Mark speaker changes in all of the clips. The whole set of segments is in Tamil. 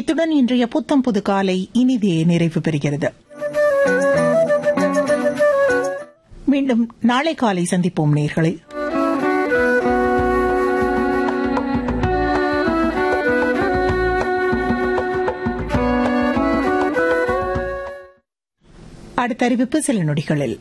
Speaker 1: இத்துடன் இன்றைய புத்தம் புது காலை இனிதே நிறைவு பெறுகிறது மீண்டும் நாளை காலை சந்திப்போம் நேர்களை அடுத்த அறிவிப்பு சில நொடிகளில்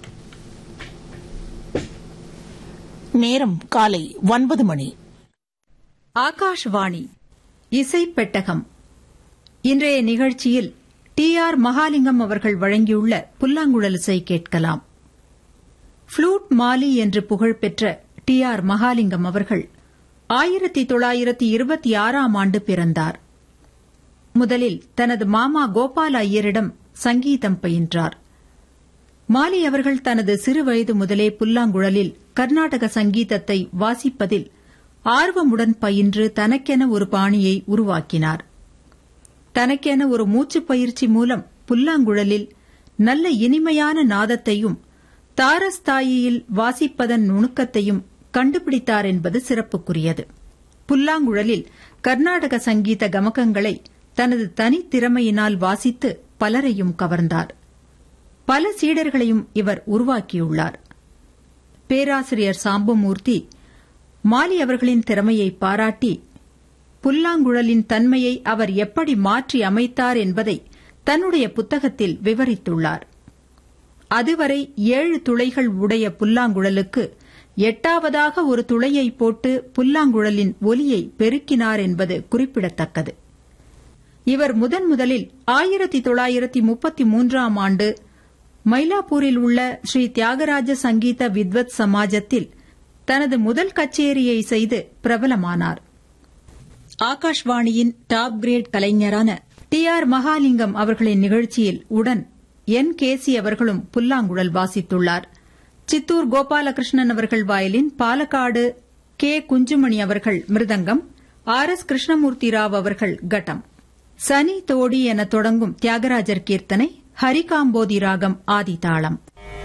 Speaker 1: நேரம் காலை ஒன்பது மணி
Speaker 2: ஆகாஷ்வாணி இசை பெட்டகம் இன்றைய நிகழ்ச்சியில் டி ஆர் மகாலிங்கம் அவர்கள் வழங்கியுள்ள புல்லாங்குழல் இசை கேட்கலாம் ஃப்ளூட் மாலி என்று புகழ்பெற்ற டி ஆர் மகாலிங்கம் அவர்கள் ஆயிரத்தி தொள்ளாயிரத்தி இருபத்தி ஆறாம் ஆண்டு பிறந்தார் முதலில் தனது மாமா கோபால ஐயரிடம் சங்கீதம் பயின்றார் மாலி அவர்கள் தனது சிறுவயது முதலே புல்லாங்குழலில் கர்நாடக சங்கீதத்தை வாசிப்பதில் ஆர்வமுடன் பயின்று தனக்கென ஒரு பாணியை உருவாக்கினார் தனக்கென ஒரு மூச்சுப் பயிற்சி மூலம் புல்லாங்குழலில் நல்ல இனிமையான நாதத்தையும் தாரஸ்தாயியில் வாசிப்பதன் நுணுக்கத்தையும் கண்டுபிடித்தார் என்பது சிறப்புக்குரியது புல்லாங்குழலில் கர்நாடக சங்கீத கமகங்களை தனது தனித்திறமையினால் வாசித்து பலரையும் கவர்ந்தார் பல சீடர்களையும் இவர் உருவாக்கியுள்ளார் பேராசிரியர் சாம்பமூர்த்தி மாலி அவர்களின் திறமையை பாராட்டி புல்லாங்குழலின் தன்மையை அவர் எப்படி மாற்றி அமைத்தார் என்பதை தன்னுடைய புத்தகத்தில் விவரித்துள்ளார் அதுவரை ஏழு துளைகள் உடைய புல்லாங்குழலுக்கு எட்டாவதாக ஒரு துளையை போட்டு புல்லாங்குழலின் ஒலியை பெருக்கினார் என்பது குறிப்பிடத்தக்கது இவர் முதன் முதலில் ஆயிரத்தி தொள்ளாயிரத்தி முப்பத்தி மூன்றாம் ஆண்டு மயிலாப்பூரில் உள்ள ஸ்ரீ தியாகராஜ சங்கீத வித்வத் சமாஜத்தில் தனது முதல் கச்சேரியை செய்து பிரபலமானார் ஆகாஷ்வாணியின் டாப் கிரேட் கலைஞரான டி ஆர் மகாலிங்கம் அவர்களின் நிகழ்ச்சியில் உடன் என் கேசி அவர்களும் புல்லாங்குழல் வாசித்துள்ளார் சித்தூர் கோபாலகிருஷ்ணன் அவர்கள் வயலின் பாலக்காடு கே குஞ்சுமணி அவர்கள் மிருதங்கம் ஆர் எஸ் கிருஷ்ணமூர்த்தி ராவ் அவர்கள் கட்டம் சனி தோடி என தொடங்கும் தியாகராஜர் கீர்த்தனை ஹரிகாம்போதி ராகம் ஆதிதாளம்